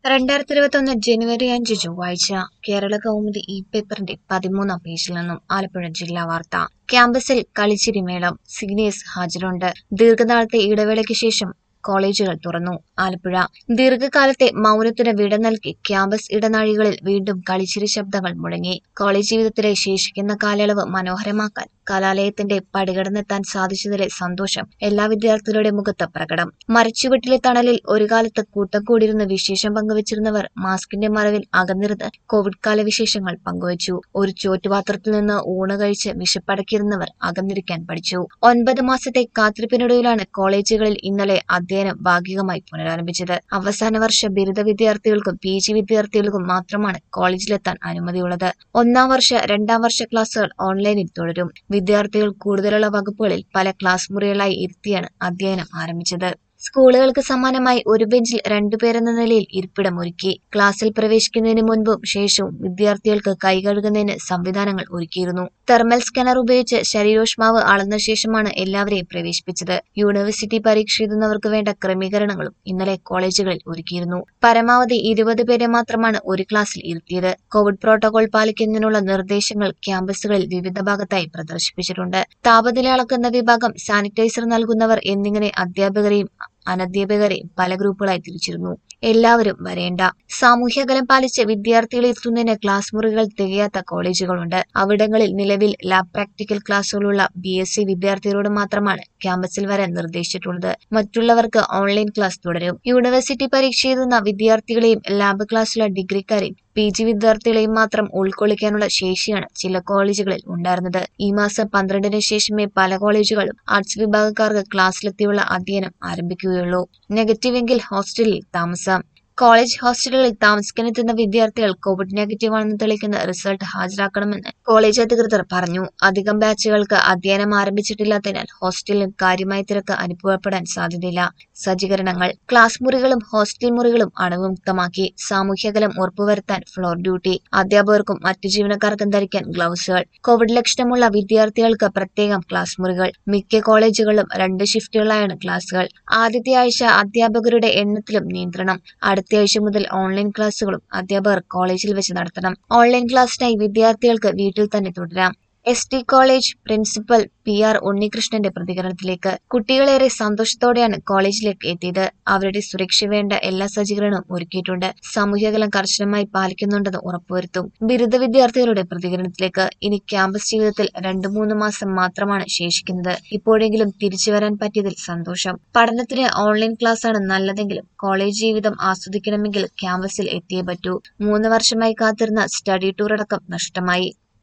രണ്ടായിരത്തി ഇരുപത്തൊന്ന് ജനുവരി അഞ്ച് ചൊവ്വാഴ്ച കേരള കൗമുദി ഇ പേപ്പറിന്റെ പതിമൂന്നാം പേജിൽ നിന്നും ആലപ്പുഴ ജില്ലാ വാർത്ത ക്യാമ്പസിൽ കളിച്ചിരിമേളം സീനിയേഴ്സ് ഹാജരുണ്ട് ദീർഘനാളത്തെ ഇടവേളയ്ക്ക് ശേഷം കോളേജുകൾ തുറന്നു ആലപ്പുഴ ദീർഘകാലത്തെ മൗനത്തിന് വിട നൽകി ക്യാമ്പസ് ഇടനാഴികളിൽ വീണ്ടും കളിച്ചിരി ശബ്ദങ്ങൾ മുഴങ്ങി കോളേജ് ജീവിതത്തിലെ ശേഷിക്കുന്ന കാലയളവ് മനോഹരമാക്കാൻ കലാലയത്തിന്റെ പടികടന്നെത്താൻ സാധിച്ചതിലെ സന്തോഷം എല്ലാ വിദ്യാർത്ഥികളുടെ മുഖത്ത് പ്രകടം മരച്ചുവെട്ടിലെ തണലിൽ ഒരു കാലത്ത് കൂട്ടം കൂടിയിരുന്ന് വിശേഷം പങ്കുവച്ചിരുന്നവർ മാസ്കിന്റെ മറവിൽ അകന്നിരുന്ന് കോവിഡ് കാല വിശേഷങ്ങൾ പങ്കുവച്ചു ഒരു ചോറ്റുപാത്രത്തിൽ നിന്ന് ഊണ് കഴിച്ച് വിശപ്പടക്കിയിരുന്നവർ അകന്നിരിക്കാൻ പഠിച്ചു ഒൻപത് മാസത്തെ കാത്തിരിപ്പിനൊടുവിലാണ് കോളേജുകളിൽ ഇന്നലെ അധ്യയനം ഭാഗികമായി പുനരാരംഭിച്ചത് അവസാന വർഷ ബിരുദ വിദ്യാർത്ഥികൾക്കും പി ജി വിദ്യാർത്ഥികൾക്കും മാത്രമാണ് കോളേജിലെത്താൻ അനുമതിയുള്ളത് ഒന്നാം വർഷ രണ്ടാം വർഷ ക്ലാസുകൾ ഓൺലൈനിൽ തുടരും വിദ്യാർത്ഥികൾ കൂടുതലുള്ള വകുപ്പുകളിൽ പല ക്ലാസ് മുറികളായി ഇരുത്തിയാണ് അധ്യയനം ആരംഭിച്ചത് സ്കൂളുകൾക്ക് സമാനമായി ഒരു ബെഞ്ചിൽ രണ്ടുപേരെന്ന നിലയിൽ ഇരിപ്പിടം ഒരുക്കി ക്ലാസ്സിൽ പ്രവേശിക്കുന്നതിന് മുൻപും ശേഷവും വിദ്യാർത്ഥികൾക്ക് കൈ കഴുകുന്നതിന് സംവിധാനങ്ങൾ ഒരുക്കിയിരുന്നു തെർമൽ സ്കാനർ ഉപയോഗിച്ച് ശരീരോഷ്മാവ് അളന്ന ശേഷമാണ് എല്ലാവരെയും പ്രവേശിപ്പിച്ചത് യൂണിവേഴ്സിറ്റി പരീക്ഷ എഴുതുന്നവർക്ക് വേണ്ട ക്രമീകരണങ്ങളും ഇന്നലെ കോളേജുകളിൽ ഒരുക്കിയിരുന്നു പരമാവധി ഇരുപത് പേരെ മാത്രമാണ് ഒരു ക്ലാസ്സിൽ ഇരുത്തിയത് കോവിഡ് പ്രോട്ടോകോൾ പാലിക്കുന്നതിനുള്ള നിർദ്ദേശങ്ങൾ ക്യാമ്പസുകളിൽ വിവിധ ഭാഗത്തായി പ്രദർശിപ്പിച്ചിട്ടുണ്ട് താപനില അളക്കുന്ന വിഭാഗം സാനിറ്റൈസർ നൽകുന്നവർ എന്നിങ്ങനെ അധ്യാപകരെയും അനധ്യാപകരെയും പല ഗ്രൂപ്പുകളായി തിരിച്ചിരുന്നു എല്ലാവരും വരേണ്ട സാമൂഹ്യകലം പാലിച്ച് വിദ്യാർത്ഥികളെ എത്തുന്നതിന് ക്ലാസ് മുറികൾ തികയാത്ത കോളേജുകളുണ്ട് അവിടങ്ങളിൽ നിലവിൽ ലാബ് പ്രാക്ടിക്കൽ ക്ലാസ്സുകളുള്ള ബി എസ് സി വിദ്യാർത്ഥികളോട് മാത്രമാണ് ക്യാമ്പസിൽ വരാൻ നിർദ്ദേശിച്ചിട്ടുള്ളത് മറ്റുള്ളവർക്ക് ഓൺലൈൻ ക്ലാസ് തുടരും യൂണിവേഴ്സിറ്റി പരീക്ഷ എഴുതുന്ന വിദ്യാർത്ഥികളെയും ലാബ് ക്ലാസ്സിലുള്ള ഡിഗ്രിക്കാരെയും പി ജി വിദ്യാർത്ഥികളെയും മാത്രം ഉൾക്കൊള്ളിക്കാനുള്ള ശേഷിയാണ് ചില കോളേജുകളിൽ ഉണ്ടായിരുന്നത് ഈ മാസം പന്ത്രണ്ടിന് ശേഷമേ പല കോളേജുകളും ആർട്സ് വിഭാഗക്കാർക്ക് ക്ലാസ്സിലെത്തിയുള്ള അധ്യയനം ആരംഭിക്കുകയുള്ളൂ നെഗറ്റീവെങ്കിൽ ഹോസ്റ്റലിൽ താമസം കോളേജ് ഹോസ്റ്റലുകളിൽ താമസിക്കാനെത്തുന്ന വിദ്യാർത്ഥികൾ കോവിഡ് നെഗറ്റീവ് ആണെന്ന് തെളിയിക്കുന്ന റിസൾട്ട് ഹാജരാക്കണമെന്ന് കോളേജ് അധികൃതർ പറഞ്ഞു അധികം ബാച്ചുകൾക്ക് അധ്യയനം ആരംഭിച്ചിട്ടില്ലാത്തതിനാൽ ഹോസ്റ്റലിലും കാര്യമായ തിരക്ക് അനുഭവപ്പെടാൻ സാധ്യതയില്ല സജ്ജീകരണങ്ങൾ ക്ലാസ് മുറികളും ഹോസ്റ്റൽ മുറികളും അണുവിമുക്തമാക്കി സാമൂഹ്യകലം ഉറപ്പുവരുത്താൻ ഫ്ലോർ ഡ്യൂട്ടി അധ്യാപകർക്കും മറ്റു ജീവനക്കാർക്കും ധരിക്കാൻ ഗ്ലൗസുകൾ കോവിഡ് ലക്ഷണമുള്ള വിദ്യാർത്ഥികൾക്ക് പ്രത്യേകം ക്ലാസ് മുറികൾ മിക്ക കോളേജുകളിലും രണ്ട് ഷിഫ്റ്റുകളായാണ് ക്ലാസുകൾ ആദ്യത്തെ ആഴ്ച അധ്യാപകരുടെ എണ്ണത്തിലും നിയന്ത്രണം അടുത്തയാഴ്ച മുതൽ ഓൺലൈൻ ക്ലാസുകളും അധ്യാപകർ കോളേജിൽ വെച്ച് നടത്തണം ഓൺലൈൻ ക്ലാസ്സിനായി വിദ്യാർത്ഥികൾക്ക് വീട്ടിൽ തന്നെ തുടരാം S T college principal P R ഉണ്ണികൃഷ്ണന്റെ പ്രതികരണത്തിലേക്ക് കുട്ടികളേറെ സന്തോഷത്തോടെയാണ് കോളേജിലേക്ക് എത്തിയത് അവരുടെ സുരക്ഷ വേണ്ട എല്ലാ സജ്ജീകരണവും ഒരുക്കിയിട്ടുണ്ട് സാമൂഹ്യകലം കർശനമായി പാലിക്കുന്നുണ്ടെന്ന് ഉറപ്പുവരുത്തും ബിരുദ വിദ്യാർത്ഥികളുടെ പ്രതികരണത്തിലേക്ക് ഇനി ക്യാമ്പസ് ജീവിതത്തിൽ രണ്ടു മൂന്ന് മാസം മാത്രമാണ് ശേഷിക്കുന്നത് ഇപ്പോഴെങ്കിലും തിരിച്ചു വരാൻ പറ്റിയതിൽ സന്തോഷം പഠനത്തിന് ഓൺലൈൻ ക്ലാസ്സാണ് നല്ലതെങ്കിലും കോളേജ് ജീവിതം ആസ്വദിക്കണമെങ്കിൽ ക്യാമ്പസിൽ എത്തിയേ പറ്റൂ മൂന്ന് വർഷമായി കാത്തിരുന്ന സ്റ്റഡി ടൂർ അടക്കം നഷ്ടമായി